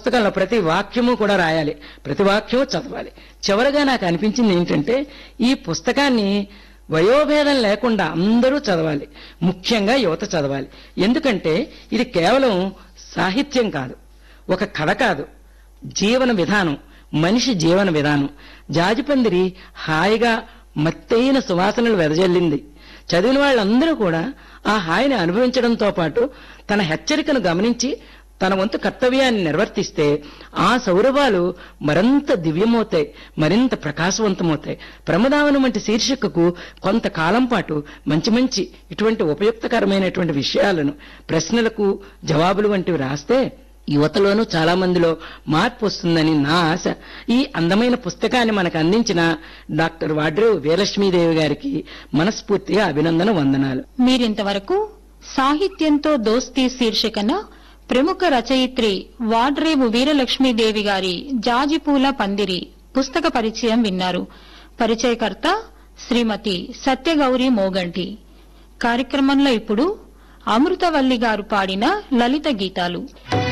పుస్తకంలో ప్రతి వాక్యము కూడా రాయాలి ప్రతి వాక్యము చదవాలి చివరగా నాకు అనిపించింది ఏంటంటే ఈ పుస్తకాన్ని వయోభేదం లేకుండా అందరూ చదవాలి ముఖ్యంగా యువత చదవాలి ఎందుకంటే ఇది కేవలం సాహిత్యం కాదు ఒక కథ కాదు జీవన విధానం మనిషి జీవన విధానం జాజిపందిరి హాయిగా మత్తైన సువాసనలు వెదజల్లింది చదివిన వాళ్ళందరూ కూడా ఆ హాయిని అనుభవించడంతో పాటు తన హెచ్చరికను గమనించి తన వంతు కర్తవ్యాన్ని నిర్వర్తిస్తే ఆ సౌరభాలు మరింత దివ్యమవుతాయి మరింత ప్రకాశవంతమవుతాయి ప్రమదావనం వంటి శీర్షికకు కొంతకాలం పాటు మంచి మంచి ఇటువంటి ఉపయుక్తకరమైనటువంటి విషయాలను ప్రశ్నలకు జవాబులు వంటివి రాస్తే యువతలోనూ చాలా మందిలో మార్పు వస్తుందని నా ఆశ ఈ అందమైన పుస్తకాన్ని మనకు అందించిన డాక్టర్ వాడ్రు వీరలక్ష్మీదేవి గారికి మనస్ఫూర్తిగా అభినందన వందనాలు మీరింతవరకు సాహిత్యంతో దోస్తీ శీర్షికన ప్రముఖ రచయిత్రి వాడ్రేవు వీరలక్ష్మీదేవి గారి జాజిపూల పందిరి పుస్తక పరిచయం విన్నారు పరిచయకర్త శ్రీమతి సత్యగౌరి మోగంటి కార్యక్రమంలో ఇప్పుడు అమృతవల్లి గారు పాడిన లలిత గీతాలు